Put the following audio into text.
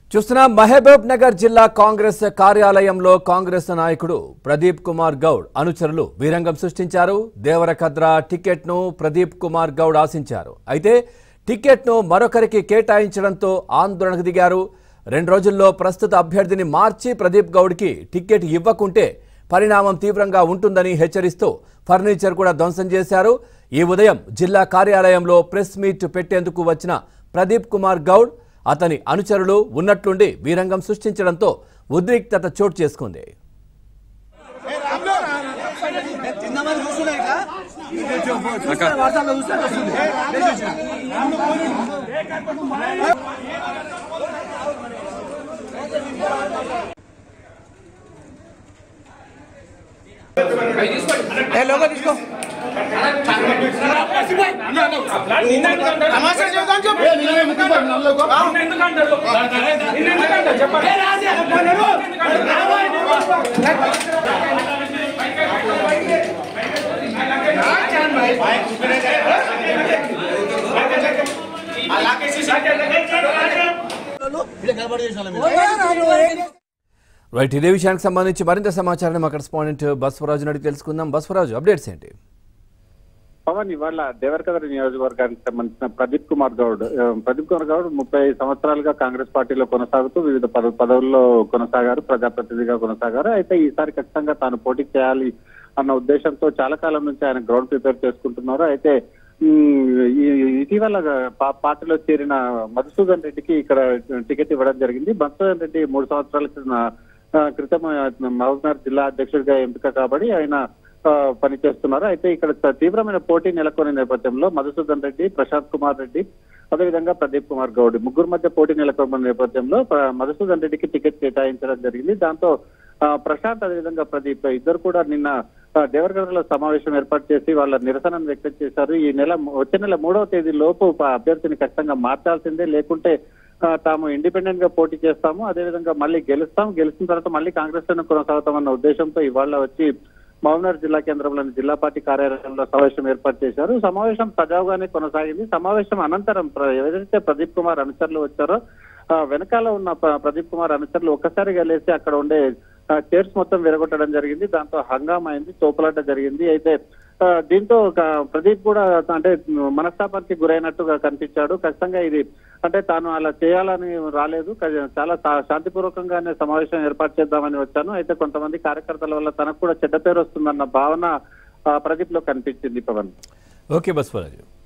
చూస్తున్న మహబూబ్ నగర్ జిల్లా కాంగ్రెస్ కార్యాలయంలో కాంగ్రెస్ నాయకుడు ప్రదీప్ కుమార్ గౌడ్ అనుచరులు వీరంగం సృష్టించారు దేవరకద్ర టికెట్ను ప్రదీప్ కుమార్ గౌడ్ ఆశించారు అయితే టికెట్ను మరొకరికి కేటాయించడంతో ఆందోళనకు దిగారు రెండు రోజుల్లో ప్రస్తుత అభ్యర్థిని మార్చి ప్రదీప్ గౌడ్కి టికెట్ ఇవ్వకుంటే పరిణామం తీవ్రంగా ఉంటుందని హెచ్చరిస్తూ ఫర్నిచర్ కూడా ధ్వంసం చేశారు ఈ ఉదయం జిల్లా కార్యాలయంలో ప్రెస్ మీట్ పెట్టేందుకు వచ్చిన ప్రదీప్ కుమార్ గౌడ్ అతని అనుచరులు ఉన్నట్లుండి వీరంగం సృష్టించడంతో ఉద్రిక్తత చోటు చేసుకుంది చిన్నమంది చూస్తున్నాయి ఇట్లా వాట్సాప్లో చూస్తే వస్తుంది ఏ లోగో తీసుకో తమాషా చేద్దాం చెప్పు రైట్ ఇదే విషయానికి సంబంధించి మరింత సమాచారం మా కరెస్పాండెంట్ బస్వరాజు అడిగి తెలుసుకుందాం బస్వరాజు అప్డేట్స్ ఏంటి పవన్ ఇవాళ దేవరకద్ర నియోజకవర్గానికి సంబంధించిన ప్రదీప్ కుమార్ గౌడ్ ఆ, ప్రదీప్ కుమార్ గౌడ్ ముప్పై సంవత్సరాలుగా కాంగ్రెస్ పార్టీలో కొనసాగుతూ వివిధ పద- పదవుల్లో కొనసాగారు ప్రజాప్రతినిధిగా కొనసాగారు అయితే ఈసారి ఖచ్చితంగా తాను పోటీ చేయాలి అన్న ఉద్దేశంతో చాలా కాలం నుంచి ఆయన గ్రౌండ్ ప్రిపేర్ చేసుకుంటున్నారు అయితే ఉమ్, ఈ- ఇటీవల పా- పార్టీలో చేరిన మధుసూదన్ రెడ్డికి ఇక్కడ టికెట్ ఇవ్వడం జరిగింది మధుసూదన్ రెడ్డి మూడు సంవత్సరాల క్రితం ఆ, క్రితం మహబూబ్నగర్ జిల్లా అధ్యక్షుడిగా ఎంపిక కాబట్టి ఆయన ఆ, పనిచేస్తున్నారు అయితే ఇక్కడ త- తీవ్రమైన పోటీ నెలకొన్న నేపథ్యంలో మధుసూదన్ రెడ్డి ప్రశాంత్ కుమార్ రెడ్డి అదేవిధంగా ప్రదీప్ కుమార్ గౌడ్ ముగ్గురు మధ్య పోటీ నెలకొన్న నేపథ్యంలో ప్ర- మధుసూదన్ రెడ్డికి టికెట్ కేటాయించడం జరిగింది దాంతో ఆ, ప్రశాంత్ అదేవిధంగా ప్రదీప్ ఇద్దరు కూడా నిన్న ఆ, దేవరగఢలో సమావేశం ఏర్పాటు చేసి వాళ్ళ నిరసనను వ్యక్తం చేశారు ఈ నెల వచ్చే నెల మూడవ తేదీ లోపు ప- అభ్యర్థిని ఖచ్చితంగా మార్చాల్సిందే లేకుంటే ఆ, తాము ఇండిపెండెంట్ గా పోటీ చేస్తాము అదేవిధంగా మళ్ళీ గెలుస్తాం గెలిచిన తర్వాత మళ్ళీ కాంగ్రెస్ లోనే కొనసాగుతామన్న ఉద్దేశంతో ఇవాళ వచ్చి మహబూబ్నగర్ జిల్లా కేంద్రంలోని జిల్లా పార్టీ కార్యాలయంలో సమావేశం ఏర్పాటు చేశారు సమావేశం సజావుగానే కొనసాగింది సమావేశం అనంతరం ప్ర- ఎవరైతే ప్రదీప్ కుమార్ అనుచరులు వచ్చారో ఆ, వెనకాల ఉన్న ప్ర- ప్రదీప్ కుమార్ అనుచరులు ఒక్కసారిగా లేచి అక్కడ ఉండే చైర్స్ మొత్తం విరగొట్టడం జరిగింది దాంతో హంగామా అయింది తోపులాట జరిగింది అయితే ఆ, దీంతో ఒక ప్రదీప్ కూడా అంటే మనస్తాపానికి గురైనట్టుగా కనిపించాడు ఖచ్చితంగా ఇది అంటే తాను అలా చేయాలని రాలేదు క- చాలా శా- శాంతిపూర్వకంగానే సమావేశం ఏర్పాటు చేద్దామని వచ్చాను అయితే కొంతమంది కార్యకర్తల వల్ల తనకు కూడా చెడ్డ పేరు వస్తుందన్న భావన ఆ, ప్రదీప్ లో కనిపించింది పవన్ ఓకే బస్వరాజు